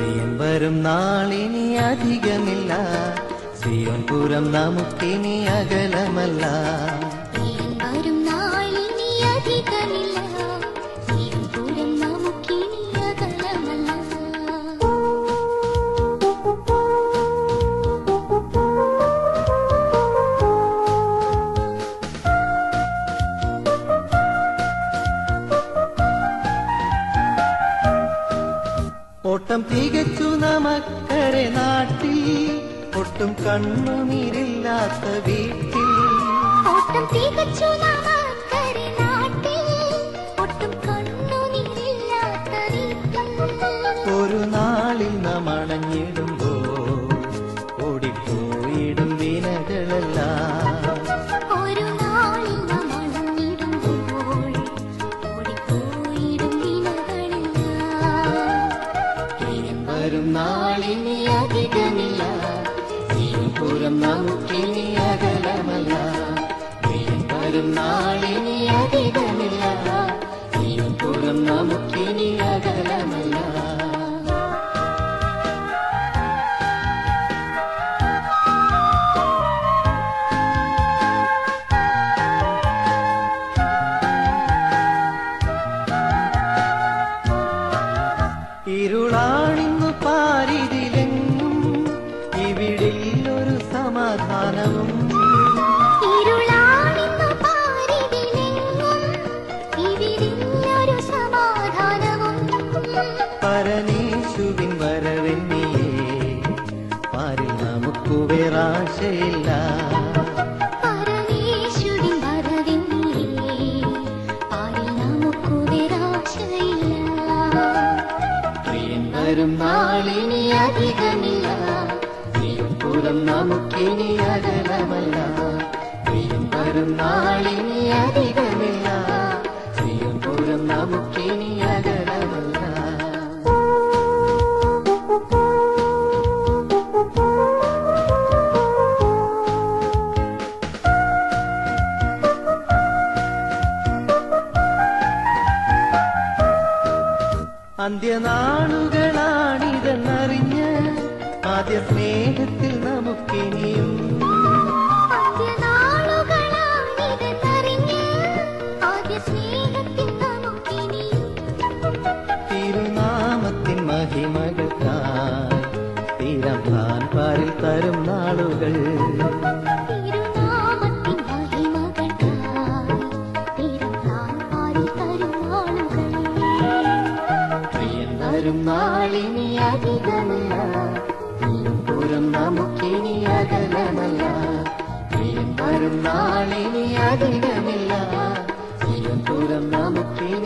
പ്രിയൻ വരും നാളിനി അധികമില്ല സിയോൻപുരം നമുക്കിനി അകലമല്ല പ്രിയൻ വരും നാളിനി അധികമില്ല ദൂരം നമുക്കിനി അകലമല്ല ഓട്ടം തികച്ചു നമുക്കരെ നാട്ടിൽ ഒട്ടും കണ്ണുനീരില്ലാത്ത വീട്ടിൽ ഓട്ടം തികച്ചു നമുക്കരെ നാട്ടിൽ ഒട്ടും കണ്ണുനീരില്ലാത്ത വീട്ടിൽ ഒരു നാളിൽ നാം അണഞ്ഞിടുമ്പോ ഓടിപ്പോയിടും വിനകളെല്ലാം ഒരു നാളിൽ നാം അണഞ്ഞിടുമ്പോൾ ഓടിപ്പോയിടും ദിനങ്ങളെല്ലാം പ്രിയൻ വരും നാളിനി അധികമില്ല സിയോൻപുരം നമുക്കിനി അകലമല്ല പ്രിയൻ വരും നാളിനി അധികമില്ല സിയോൻപുരം നമുക്കിനി അകലമല്ല ഇരുളാണിന്നു പാരിതിലെങ്ങും ഇവിടെയൊരു സമാധാനവും ഇരുളാണിന്നു പാരിതിലെങ്ങും ഇവിടില്ലൊരു സമാധാനവും പരനേശുവിൻ വരവെന്നിയേ പാരിൽ നമുക്കു വേറാശയില്ല പരമേശ്വരൻ വരവെന്നിയേ പാരിൽ നമുക്കു നിരാശയില്ല പ്രിയൻ വരും നാളിനി അധികമില്ല പ്രിയപുരം നമുക്കിനി അകലമല്ല പ്രിയൻ വരും നാളിനി അധികമില്ല പ്രിയപുരം നമുക്കിനി അകലമല്ല അന്ത്യനാളുകളാണിതെന്നറിഞ്ഞ് ആദ്യ സ്നേഹത്തിൽ നമുക്കിനിയും അന്ത്യനാളുകളാണിതെന്നറിഞ്ഞ് ആദ്യ സ്നേഹത്തിൽ നമുക്കിനിയും തിരുനാമത്തിൻ മഹിമകൾക്കായി തീരം താൻ പാരിൽ തരും നാളുകൾ തിരുനാമത്തിൻ മഹിമകൾക്കായി തിരുത്താൻ പാരി തരും നാളുകൾ പ്രിയൻ വരും നാളിനി അധികമില്ല പുരം നമുക്കിനി അകലമല്ല പ്രിയൻ വരും നാളിനി അധികമില്ല പുരം നമുക്കിനി